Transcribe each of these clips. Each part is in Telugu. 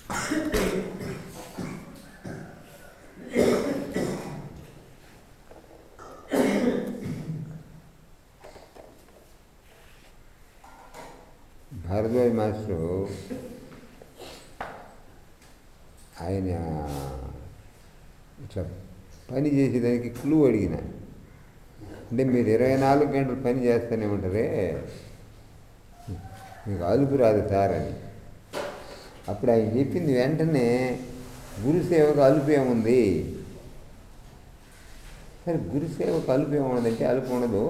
భారద్వాజ్ మాస్టరు ఆయన ఇట్లా పని చేసేదానికి క్లూ అడిగిన అంటే మీరు ఇరవై నాలుగు గంటలు పని చేస్తూనే ఉంటారే మీకు అలుపు రాదు సార్ అని అప్పుడు ఆయన చెప్పింది వెంటనే గురుసేవకు అలుపు ఏముంది సరే గురుసేవకు అలుపు ఏముందంటే అలుపు ఉండదు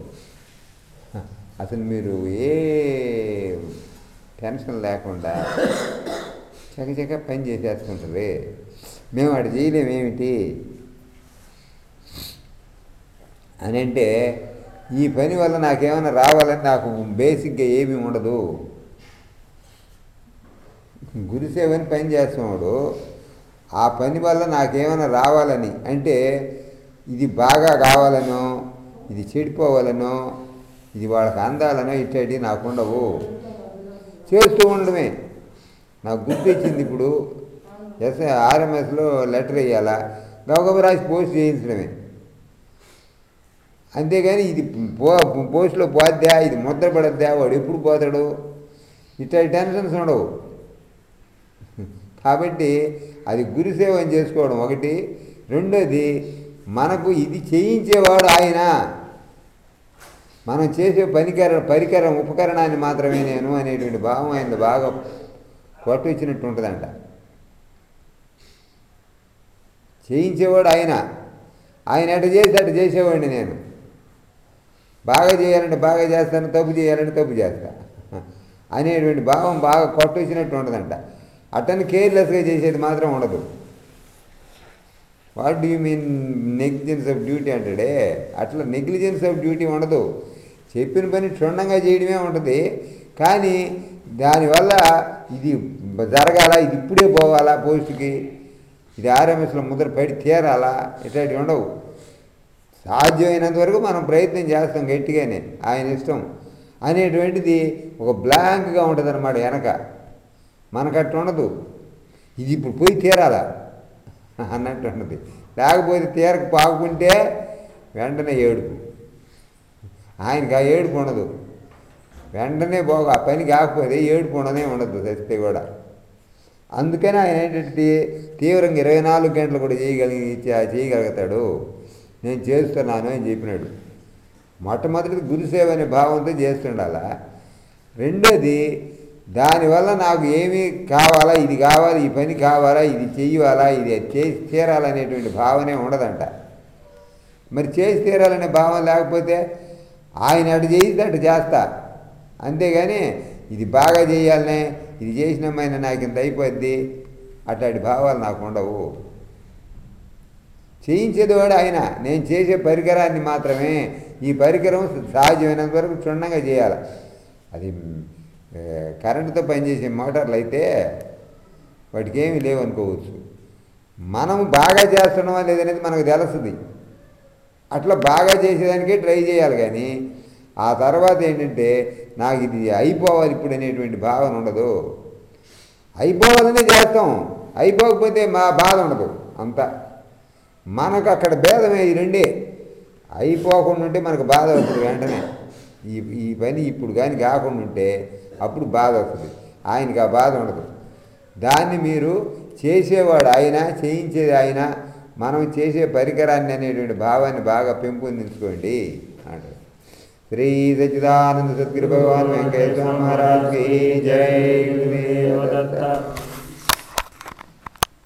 అసలు మీరు ఏ టెన్షన్ లేకుండా చకచక పని చేసేసుకుంటుంది మేము అటు చేయలేమేమిటి అని అంటే ఈ పని వల్ల నాకేమైనా రావాలని నాకు బేసిక్గా ఏమీ ఉండదు గురుసేవని పని చేస్తున్నాడు ఆ పని వల్ల నాకేమైనా రావాలని అంటే ఇది బాగా కావాలనో ఇది చెడిపోవాలనో ఇది వాళ్ళకి అందాలనో ఇట్లాంటివి నాకు ఉండవు చేస్తూ ఉండడమే నాకు గుర్తొచ్చింది ఇప్పుడు ఎస్ఐ ఆర్ఎంఎస్లో లెటర్ వేయాలా గబగబ రాసి పోస్ట్ చేయించడమే అంతేగాని ఇది పో పోస్ట్లో పోద్దా ఇది ముద్ర పడద్దా వాడు ఎప్పుడు పోతాడు ఇట్లాంటి టెన్షన్స్ ఉండవు కాబట్టి అది గురుసేవ అని చేసుకోవడం ఒకటి రెండోది మనకు ఇది చేయించేవాడు ఆయన మనం చేసే పనికర పరికరం ఉపకరణాన్ని మాత్రమే నేను అనేటువంటి భావం ఆయన బాగా కొట్టొచ్చినట్టు ఉంటుందంట చేయించేవాడు ఆయన ఆయన ఎట చేసి అటు చేసేవాడిని నేను బాగా చేయాలంటే బాగా చేస్తాను తప్పు చేయాలంటే తప్పు చేస్తా అనేటువంటి భావం బాగా కొట్టొచ్చినట్టు ఉండదంట అతను కేర్లెస్గా చేసేది మాత్రం ఉండదు what do you mean negligence of duty అంటాడే అట్లా నెగ్లిజెన్స్ ఆఫ్ డ్యూటీ ఉండదు చెప్పిన పని క్షుణ్ణంగా చేయడమే ఉంటుంది కానీ దానివల్ల ఇది జరగాల ఇది ఇప్పుడే పోవాలా పోస్టుకి ఇది ఆర్ఎంఎస్లో ముద్ర పడి తీరాలా ఇట్లాంటివి ఉండవు సాధ్యమైనంత వరకు మనం ప్రయత్నం చేస్తాం గట్టిగానే ఆయన ఇష్టం అనేటువంటిది ఒక బ్లాంక్గా ఉంటుంది అనమాట వెనక మనకట్టు ఉండదు ఇది ఇప్పుడు పోయి తీరాలా అన్నట్టు ఉన్నది లేకపోతే తీరక పాకుంటే వెంటనే ఏడుపు ఆయనకి ఆ ఏడుపు ఉండదు వెంటనే పోగా ఆ పని కాకపోతే ఏడుపు ఉండనే ఉండదు చస్తే కూడా అందుకని ఆయన ఏంటంటే తీవ్రంగా ఇరవై నాలుగు గంటలు కూడా చేయగలిగి చేయగలుగుతాడు నేను చేస్తున్నాను అని చెప్పినాడు మొట్టమొదటిది గురుసేవ అనే భావంతో చేస్తుండాలా రెండోది దానివల్ల నాకు ఏమి కావాలా ఇది కావాలా ఈ పని కావాలా ఇది చెయ్యాలా ఇది చేసి తీరాలనేటువంటి భావనే ఉండదంట మరి చేసి తీరాలనే భావం లేకపోతే ఆయన అటు చేయిస్తే అటు చేస్తా అంతేగాని ఇది బాగా చేయాలనే ఇది చేసినమైన నాకు ఇంత అయిపోద్ది అట్లాంటి భావాలు నాకు ఉండవు చేయించేదివాడు ఆయన నేను చేసే పరికరాన్ని మాత్రమే ఈ పరికరం సహజమైనంత వరకు క్షుణ్ణంగా చేయాలి అది కరెంటుతో పనిచేసే మోటార్లు అయితే వాటికి ఏమీ లేవనుకోవచ్చు మనం బాగా చేస్తున్నామా లేదనేది మనకు తెలుస్తుంది అట్లా బాగా చేసేదానికే ట్రై చేయాలి కానీ ఆ తర్వాత ఏంటంటే నాకు ఇది అయిపోవాలి ఇప్పుడు అనేటువంటి భావన ఉండదు అయిపోవాలనే చేస్తాం అయిపోకపోతే మా బాధ ఉండదు అంతా మనకు అక్కడ భేదమే ఈ రెండే అయిపోకుండా ఉంటే మనకు బాధ వస్తుంది వెంటనే ఈ ఈ పని ఇప్పుడు కానీ కాకుండా ఉంటే అప్పుడు బాధ వస్తుంది ఆయనకి ఆ బాధ ఉండదు దాన్ని మీరు చేసేవాడు ఆయన చేయించేది ఆయన మనం చేసే పరికరాన్ని అనేటువంటి భావాన్ని బాగా పెంపొందించుకోండి అంటారు శ్రీ సచిదానంద సద్గురు భగవాన్ వెంకటేశ్వర మహారాజ్ జై